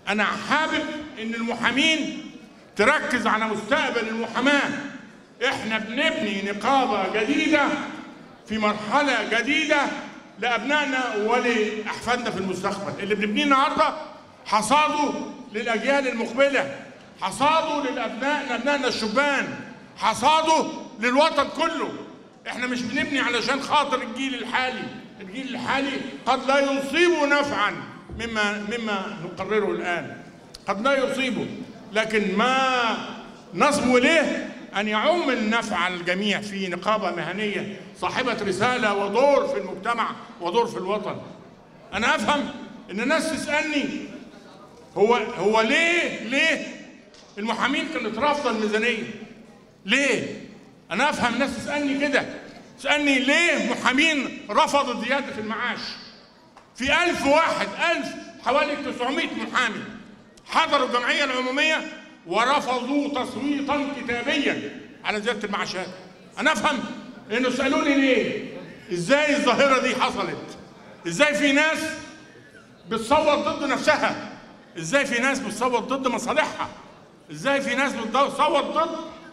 انا حابب ان المحامين تركز على مستقبل المحاماه احنا بنبني نقابه جديده في مرحله جديده لابنائنا ولاحفادنا في المستقبل اللي بنبنيه النهارده حصاده للاجيال المقبله حصاده للابناء ابنائنا الشبان حصاده للوطن كله احنا مش بنبني علشان خاطر الجيل الحالي الجيل الحالي قد لا يصيبه نفعا مما مما نقرره الان قد لا يصيبه لكن ما نصبو اليه ان يعم النفع على الجميع في نقابه مهنيه صاحبه رساله ودور في المجتمع ودور في الوطن انا افهم ان الناس تسالني هو هو ليه ليه المحامين كانت رافضه الميزانيه ليه انا افهم الناس تسالني كده تسالني ليه محامين رفضوا زياده المعاش في ألف واحد ألف حوالي 900 محامي حضروا الجمعية العمومية ورفضوا تصويتا كتابيا على زيادة المعاشات أنا أفهم إنه سألوني ليه إزاي الظاهرة دي حصلت إزاي في ناس بتصوت ضد نفسها إزاي في ناس بتصوت ضد مصالحها إزاي في ناس بتصوت ضد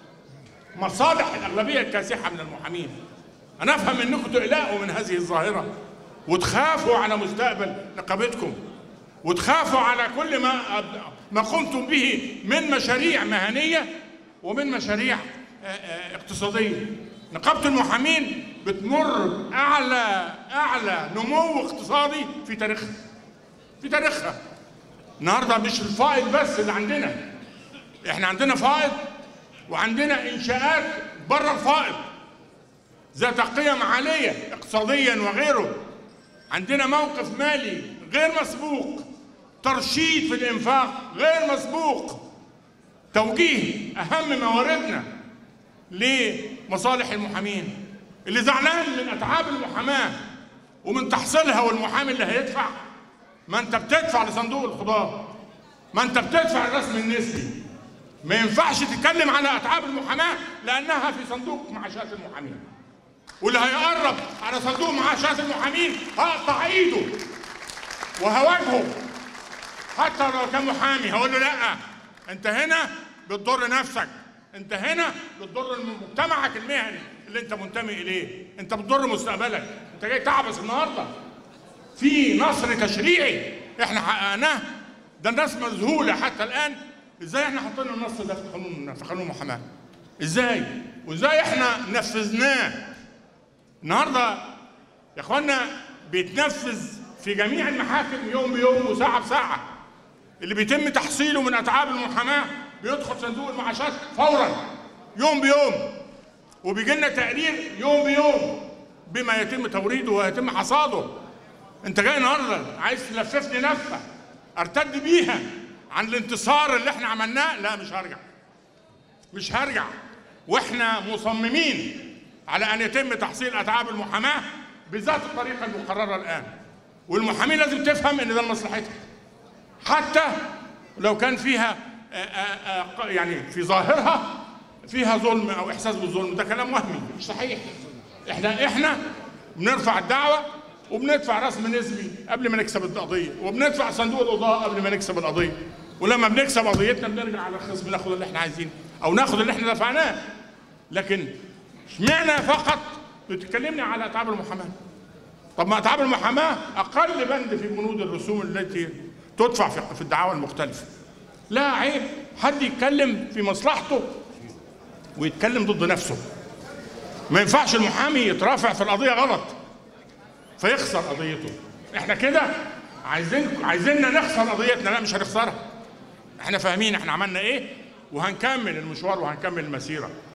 مصالح الأغلبية الكاسحة من المحامين أنا أفهم إنكم تقلقوا من هذه الظاهرة وتخافوا على مستقبل نقابتكم وتخافوا على كل ما ما قمتم به من مشاريع مهنيه ومن مشاريع اقتصاديه نقابه المحامين بتمر اعلى اعلى نمو اقتصادي في تاريخها في تاريخها النهارده مش الفائض بس اللي عندنا احنا عندنا فائض وعندنا انشاءات بره الفائض ذات قيم عاليه اقتصاديا وغيره عندنا موقف مالي غير مسبوق ترشيد في الانفاق غير مسبوق توجيه اهم مواردنا لمصالح المحامين اللي زعلان من اتعاب المحاماه ومن تحصيلها والمحامي اللي هيدفع ما انت بتدفع لصندوق القضاه ما انت بتدفع الرسم النسبي ما ينفعش تتكلم على اتعاب المحاماه لانها في صندوق معاشات المحامين واللي هيقرب على صندوق معاشات المحامين هقطع ايده وهواجهه حتى لو كان محامي هقول له لا انت هنا بتضر نفسك انت هنا بتضر مجتمعك المهني اللي انت منتمي اليه انت بتضر مستقبلك انت جاي تعبس النهارده في نصر تشريعي احنا حققناه ده الناس مذهوله حتى الان ازاي احنا حطينا النص ده في قانون في قانون المحاماه ازاي وازاي احنا نفذناه النهارده يا اخوانا بيتنفذ في جميع المحاكم يوم بيوم وساعه بساعه اللي بيتم تحصيله من اتعاب المحاماه بيدخل صندوق المعاشات فورا يوم بيوم وبيجي لنا تقرير يوم بيوم بما يتم توريده ويتم حصاده انت جاي النهارده عايز تلففني لفه ارتد بيها عن الانتصار اللي احنا عملناه لا مش هرجع مش هرجع واحنا مصممين على ان يتم تحصيل اتعاب المحاماه بذات الطريقه المقرره الان والمحامين لازم تفهم ان ده لمصلحتها حتى لو كان فيها آآ آآ يعني في ظاهرها فيها ظلم او احساس بالظلم ده كلام وهمي مش صحيح احنا احنا بنرفع الدعوه وبندفع رسم نسبي قبل ما نكسب القضيه وبندفع صندوق القضاء قبل ما نكسب القضيه ولما بنكسب قضيتنا بنرجع على الخصم ناخد اللي احنا عايزينه او ناخد اللي احنا دفعناه لكن اشمعنى فقط بتكلمني على اتعاب المحاماه طب ما اتعاب المحاماه اقل بند في بنود الرسوم التي تدفع في الدعاوى المختلفه لا عيب حد يتكلم في مصلحته ويتكلم ضد نفسه ما ينفعش المحامي يترافع في القضيه غلط فيخسر قضيته احنا كده عايزين عايزيننا نخسر قضيتنا لا مش هنخسرها احنا فاهمين احنا عملنا ايه وهنكمل المشوار وهنكمل المسيره